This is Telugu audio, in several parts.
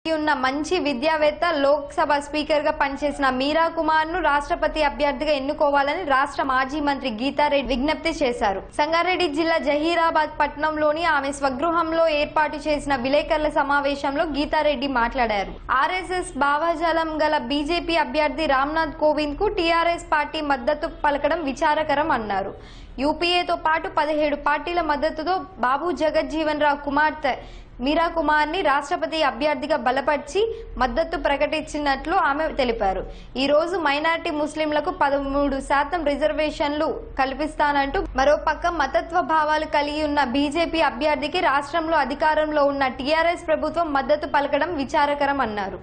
ఉన్న మంచి విద్యావేత్త లోక్సభ స్పీకర్ గా పనిచేసిన మీరా కుమార్ ను రాష్ట్రపతి అభ్యర్థిగా ఎన్నుకోవాలని రాష్ట్ర మాజీ మంత్రి గీతారెడ్డి విజ్ఞప్తి చేశారు సంగారెడ్డి జిల్లా జహీరాబాద్ పట్టణంలోని ఆమె స్వగృహంలో ఏర్పాటు చేసిన విలేకరుల సమావేశంలో గీతారెడ్డి మాట్లాడారు ఆర్ఎస్ఎస్ భావజాలం గల బీజేపీ అభ్యర్థి రామ్నాథ్ కోవింద్ కు టీఆర్ఎస్ పార్టీ మద్దతు పలకడం విచారకరం అన్నారు యూపీఏతో పాటు పదిహేడు పార్టీల మద్దతుతో బాబు జగజ్జీవన్ రావు కుమార్తె మీరా కుమార్ ని రాష్ట్రపతి అభ్యర్థిగా బలపరిచి మద్దతు ప్రకటించినట్లు ఆమె తెలిపారు ఈ రోజు మైనారిటీ ముస్లింలకు పదమూడు శాతం రిజర్వేషన్లు కల్పిస్తానంటూ మరోపక్క మతత్వ భావాలు కలిగి ఉన్న బీజేపీ అభ్యర్థికి రాష్ట్రంలో అధికారంలో ఉన్న టీఆర్ఎస్ ప్రభుత్వం మద్దతు పలకడం విచారకరం అన్నారు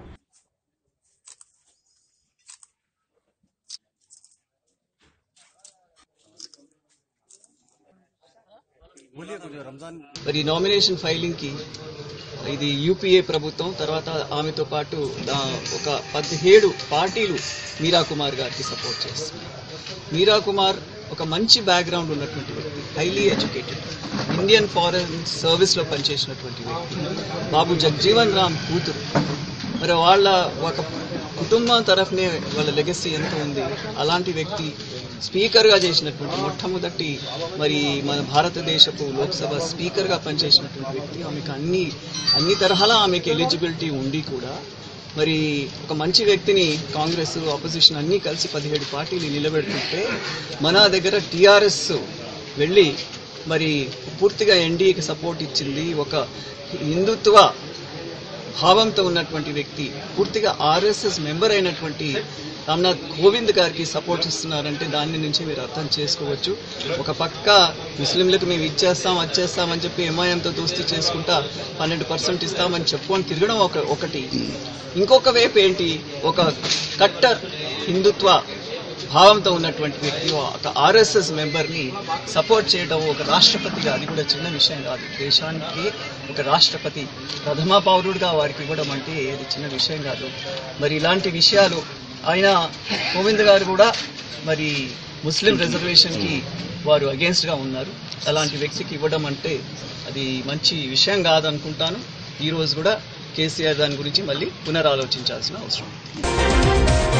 మరి నామినేషన్ ఫైలింగ్ కి ఇది యూపీఏ ప్రభుత్వం తర్వాత ఆమెతో పాటు ఆ, ఒక పదిహేడు పార్టీలు మీరా కుమార్ గారికి సపోర్ట్ చేస్తుంది మీరా కుమార్ ఒక మంచి బ్యాక్గ్రౌండ్ ఉన్నటువంటి వ్యక్తి highly educated Indian foreign service లో పనిచేసినటువంటి వ్యక్తి బాబు జగ్జీవన్ రామ్ కూతురు మరి వాళ్ళ ఒక కుటుంబం తరఫునే వాళ్ళ లెగసీ ఎంత ఉంది అలాంటి వ్యక్తి స్పీకర్గా చేసినటువంటి మొట్టమొదటి మరి మన భారతదేశపు లోక్సభ స్పీకర్గా పనిచేసినటువంటి వ్యక్తి ఆమెకు అన్ని అన్ని తరహాల ఆమెకి ఎలిజిబిలిటీ ఉండి కూడా మరి ఒక మంచి వ్యక్తిని కాంగ్రెస్ ఆపోజిషన్ అన్నీ కలిసి పదిహేడు పార్టీలు నిలబెడుతుంటే మన దగ్గర టీఆర్ఎస్ వెళ్ళి మరి పూర్తిగా ఎన్డీఏకి సపోర్ట్ ఇచ్చింది ఒక హిందుత్వ భావంతో ఉన్నటువంటి వ్యక్తి పూర్తిగా ఆర్ఎస్ఎస్ మెంబర్ అయినటువంటి రామ్నాథ్ కోవింద్ గారికి సపోర్ట్ ఇస్తున్నారంటే దాని నుంచి మీరు అర్థం చేసుకోవచ్చు ఒక పక్క ముస్లింలకు మేము ఇచ్చేస్తాం వచ్చేస్తాం అని చెప్పి ఎంఐఎంతో దోస్తీ చేసుకుంటా పన్నెండు పర్సెంట్ ఇస్తామని చెప్పుకొని తిరగడం ఒక ఒకటి ఇంకొక వైపు ఏంటి ఒక కట్టర్ హిందుత్వ భావంతో ఉన్నటువంటి వ్యక్తి ఒక ఆర్ఎస్ఎస్ మెంబర్ని సపోర్ట్ చేయడం ఒక రాష్ట్రపతిగా అది కూడా చిన్న విషయం కాదు దేశానికి ఒక రాష్ట్రపతి ప్రథమ పౌరుడిగా వారికి ఇవ్వడం అంటే అది చిన్న విషయం కాదు మరి ఇలాంటి విషయాలు ఆయన కోవింద్ గారు కూడా మరి ముస్లిం రిజర్వేషన్కి వారు అగేన్స్ట్గా ఉన్నారు అలాంటి వ్యక్తికి ఇవ్వడం అంటే అది మంచి విషయం కాదనుకుంటాను ఈ రోజు కూడా కేసీఆర్ దాని గురించి మళ్ళీ పునరాలోచించాల్సిన అవసరం ఉంది.